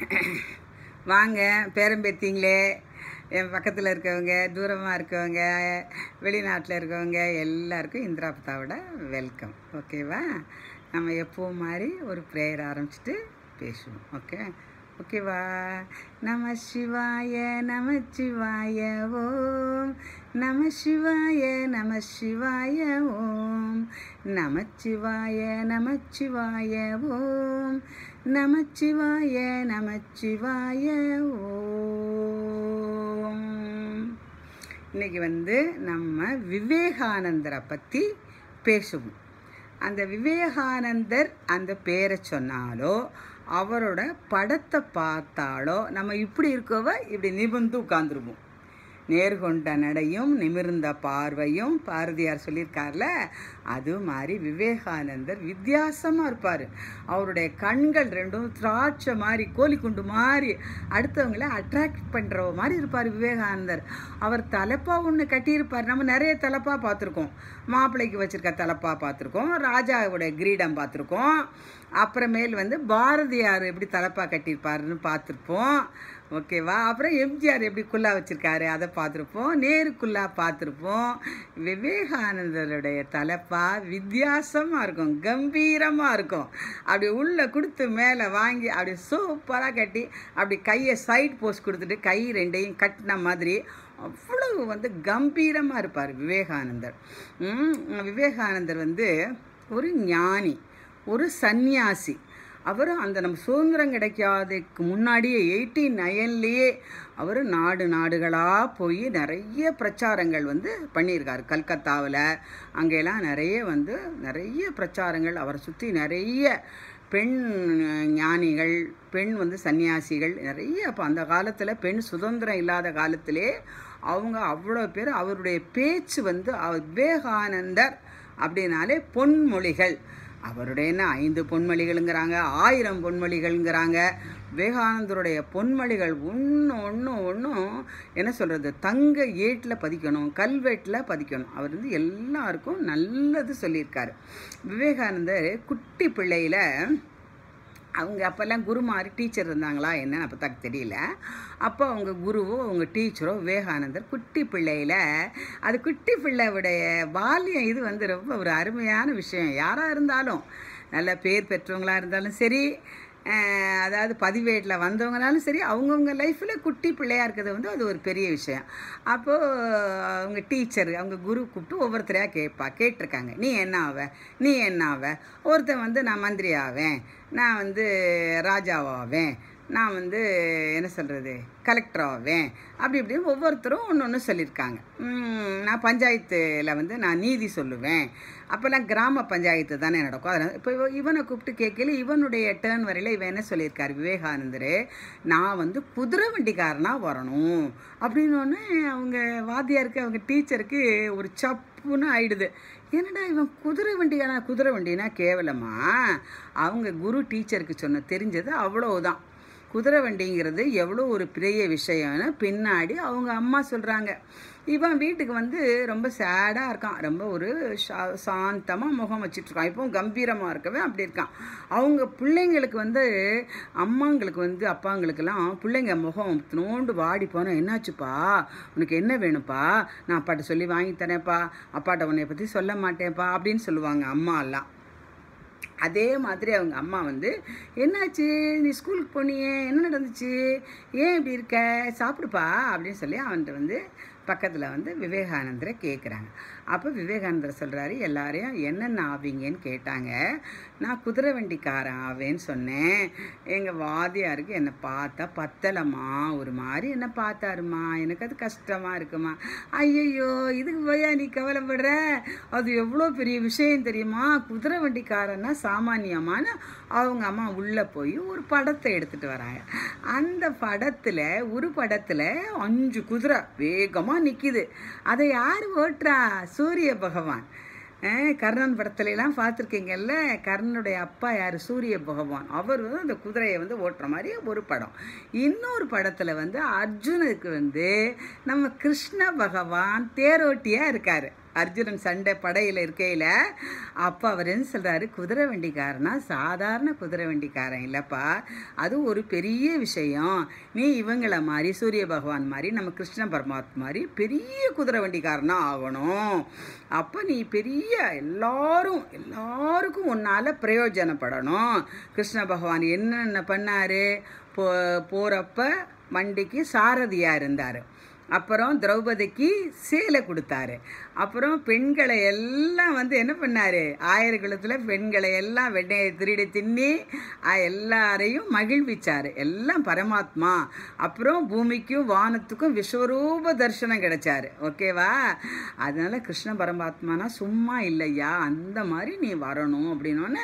வாங்க பேரம்பேத்திங்களே என் பக்கத்தில் இருக்கவங்க தூரமாக இருக்கவங்க வெளிநாட்டில் இருக்கவங்க எல்லாருக்கும் இந்திராபத்தாவோட வெல்கம் ஓகேவா நம்ம எப்பவும் மாதிரி ஒரு ப்ரேயர் ஆரம்பிச்சிட்டு பேசுவோம் ஓகே ஓகேவா நம சிவாய நம சிவாய ஓம் நம சிவாய நம சிவாய ஓம் நம சிவாய நம சிவாய ஓம் நம சிவாய நம சிவாய ஓம் இன்னைக்கு வந்து நம்ம விவேகானந்தரை பற்றி பேசுவோம் அந்த விவேகானந்தர் அந்த பேரை சொன்னாலோ அவரோட படத்தை பார்த்தாலோ நம்ம இப்படி இருக்கவ இப்படி நிமிர்ந்து உட்காந்துருவோம் நேர்கொண்ட நடையும் நிமிர்ந்த பார்வையும் பாரதியார் சொல்லியிருக்கார்ல அது மாதிரி விவேகானந்தர் வித்தியாசமாக இருப்பார் அவருடைய கண்கள் ரெண்டும் திராட்சை மாதிரி கோழிக்குண்டு மாதிரி அடுத்தவங்கள அட்ராக்ட் பண்ணுற மாதிரி இருப்பார் விவேகானந்தர் அவர் தலைப்பா ஒன்று கட்டியிருப்பார் நம்ம நிறைய தலைப்பா பார்த்துருக்கோம் மாப்பிள்ளைக்கு வச்சுருக்க தலைப்பா பார்த்துருக்கோம் ராஜாவுடைய கிரீடம் பார்த்துருக்கோம் அப்புறமேல் வந்து பாரதியார் எப்படி தலைப்பா கட்டியிருப்பாருன்னு பார்த்துருப்போம் ஓகேவா அப்புறம் எம்ஜிஆர் எப்படி குல்லா வச்சுருக்காரு அதை பார்த்துருப்போம் நேரு குல்லா பார்த்துருப்போம் விவேகானந்தருடைய தலைப்பா வித்தியாசமாக இருக்கும் கம்பீரமாக இருக்கும் அப்படி உள்ளே கொடுத்து மேலே வாங்கி அப்படி சூப்பராக கட்டி அப்படி கையை சைட் போஸ்ட் கொடுத்துட்டு கை ரெண்டையும் கட்டின மாதிரி அவ்வளவு வந்து கம்பீரமாக இருப்பார் விவேகானந்தர் விவேகானந்தர் வந்து ஒரு ஞானி ஒரு சந்நியாசி அவர் அந்த நம்ம சுதந்திரம் கிடைக்காததுக்கு முன்னாடியே எயிட்டீன் நயன்லேயே அவர் நாடு நாடுகளாக போய் நிறைய பிரச்சாரங்கள் வந்து பண்ணியிருக்காரு கல்கத்தாவில் அங்கெல்லாம் நிறைய வந்து நிறைய பிரச்சாரங்கள் அவரை சுற்றி நிறைய பெண் ஞானிகள் பெண் வந்து சன்னியாசிகள் நிறைய அப்போ அந்த காலத்தில் பெண் சுதந்திரம் இல்லாத காலத்திலே அவங்க அவ்வளோ பேர் அவருடைய பேச்சு வந்து விவேகானந்தர் அப்படின்னாலே பொன்மொழிகள் அவருடைய என்ன ஐந்து பொன்மொழிகளுங்கிறாங்க ஆயிரம் பொன்மொழிகள்ங்கிறாங்க விவேகானந்தருடைய பொன்மொழிகள் ஒன்று ஒன்று ஒன்றும் என்ன சொல்கிறது தங்க ஏட்டில் பதிக்கணும் கல்வெட்டில் பதிக்கணும் அவர் வந்து எல்லாருக்கும் நல்லது சொல்லியிருக்காரு விவேகானந்தர் குட்டி பிள்ளையில் அவங்க அப்போல்லாம் குரு மாதிரி டீச்சர் இருந்தாங்களா என்னன்னு அப்போ தக்க தெரியல அப்போ அவங்க குருவோ அவங்க டீச்சரோ விவேகானந்தர் குட்டி பிள்ளையில் அது குட்டி பிள்ளையுடைய பால்யம் இது வந்து ரொம்ப ஒரு அருமையான விஷயம் யாராக இருந்தாலும் நல்ல பேர் பெற்றவங்களாக இருந்தாலும் சரி அதாவது பதிவேட்டில் வந்தவங்கனாலும் சரி அவங்கவுங்க லைஃப்பில் குட்டி பிள்ளையாக இருக்கிறது வந்து அது ஒரு பெரிய விஷயம் அப்போது அவங்க டீச்சர் அவங்க குரு கூப்பிட்டு ஒவ்வொருத்தரையாக கேட்பா கேட்டிருக்காங்க நீ என்ன ஆவ நீ என்ன ஆவ ஒருத்தன் வந்து நான் மந்திரி ஆவேன் நான் வந்து ராஜாவாவேன் நான் வந்து என்ன சொல்கிறது கலெக்டர் ஆவேன் அப்படி இப்படின்னு ஒவ்வொருத்தரும் ஒன்று ஒன்று சொல்லியிருக்காங்க நான் பஞ்சாயத்தில் வந்து நான் நீதி சொல்லுவேன் அப்போல்லாம் கிராம பஞ்சாயத்து தானே நடக்கும் அதனால் இப்போ இவனை கூப்பிட்டு கேட்கல இவனுடைய டேர்ன் வரையில் இவன் என்ன சொல்லியிருக்கார் விவேகானந்தர் நான் வந்து குதிரை வண்டிக்காரனாக வரணும் அப்படின்னு ஒன்று அவங்க வாத்தியாருக்கு அவங்க டீச்சருக்கு ஒரு சப்புன்னு ஆயிடுது என்னடா இவன் குதிரை வண்டிக்கான குதிரை வண்டினா கேவலமா அவங்க குரு டீச்சருக்கு சொன்ன தெரிஞ்சது அவ்வளோதான் குதிரை வண்டிங்கிறது எவ்வளோ ஒரு பெரிய விஷயம்னு பின்னாடி அவங்க அம்மா சொல்கிறாங்க இவன் வீட்டுக்கு வந்து ரொம்ப சேடாக இருக்கான் ரொம்ப ஒரு சா சாந்தமாக முகம் வச்சிட்ருக்கான் இப்போ கம்பீரமாக இருக்கவே அப்படி இருக்கான் அவங்க பிள்ளைங்களுக்கு வந்து அம்மாங்களுக்கு வந்து அப்பாங்களுக்கெல்லாம் பிள்ளைங்க முகம் நோண்டு வாடி போனால் என்னாச்சுப்பா உனக்கு என்ன வேணும்ப்பா நான் அப்பாட்ட சொல்லி வாங்கி தரேன்ப்பா அப்பாட்ட உன்னை பற்றி சொல்ல மாட்டேன்ப்பா அப்படின்னு சொல்லுவாங்க அம்மா எல்லாம் அதே மாதிரி அவங்க அம்மா வந்து என்னாச்சு நீ ஸ்கூலுக்கு போனியே என்ன நடந்துச்சு ஏன் இப்படி இருக்க சாப்பிடுப்பா அப்படின்னு சொல்லி அவன்கிட்ட வந்து பக்கத்தில் வந்து விவேகானந்தரை கேட்குறாங்க அப்போ விவேகானந்தர் சொல்கிறாரு எல்லாரையும் என்னென்ன ஆவீங்கன்னு கேட்டாங்க நான் குதிரை வண்டிக்காரன் ஆவேன்னு சொன்னேன் எங்கள் வாதியாருக்கு என்னை பார்த்தா பத்தலம்மா ஒரு மாதிரி என்ன பார்த்தாருமா எனக்கு அது கஷ்டமாக இருக்குமா ஐயையோ இதுக்கு போயா நீ கவலைப்படுற அது எவ்வளோ பெரிய விஷயம் தெரியுமா குதிரை வண்டிக்காரன்னா சாமானியமான அவங்க அம்மா உள்ளே போய் ஒரு படத்தை எடுத்துகிட்டு வராங்க அந்த படத்தில் ஒரு படத்தில் அஞ்சு குதிரை வேகமாக நிற்கிது அதை யார் ஓட்டுறா சூரிய பகவான் கர்ணன் படத்துலலாம் பார்த்துருக்கீங்கல்ல கர்ணனுடைய அப்பா யார் சூரிய பகவான் அவர் வந்து அந்த குதிரையை வந்து ஓட்டுற மாதிரி ஒரு படம் இன்னொரு படத்தில் வந்து அர்ஜுனுக்கு வந்து நம்ம கிருஷ்ண பகவான் தேரோட்டியாக இருக்கார் அர்ஜுனன் சண்டை படையில் இருக்கையில் அப்போ அவர் என்ன சொல்கிறாரு குதிரை வண்டிக்காரனா சாதாரண குதிரை வண்டிக்காரன் இல்லைப்பா அது ஒரு பெரிய விஷயம் நீ இவங்கள மாதிரி சூரிய பகவான் மாதிரி நம்ம கிருஷ்ண பரமாத்மா மாதிரி பெரிய குதிரை வண்டிக்காரனா ஆகணும் அப்போ நீ பெரிய எல்லாரும் எல்லாருக்கும் உன்னால் பிரயோஜனப்படணும் கிருஷ்ண பகவான் என்னென்ன பண்ணார் போ போகிறப்ப வண்டிக்கு சாரதியாக இருந்தார் அப்புறம் திரௌபதிக்கு சேலை கொடுத்தாரு அப்புறம் பெண்களை எல்லாம் வந்து என்ன பண்ணாரு ஆயிரக்குளத்தில் பெண்களை எல்லாம் வெண்ணையை திருடி தின்னி அஹ், எல்லாரையும் மகிழ்விச்சாரு எல்லாம் பரமாத்மா அப்புறம் பூமிக்கும் வானத்துக்கும் விஸ்வரூப தரிசனம் கிடைச்சாரு ஓகேவா அதனால கிருஷ்ண பரமாத்மானா சும்மா இல்லையா அந்த மாதிரி நீ வரணும் அப்படின்னோடனே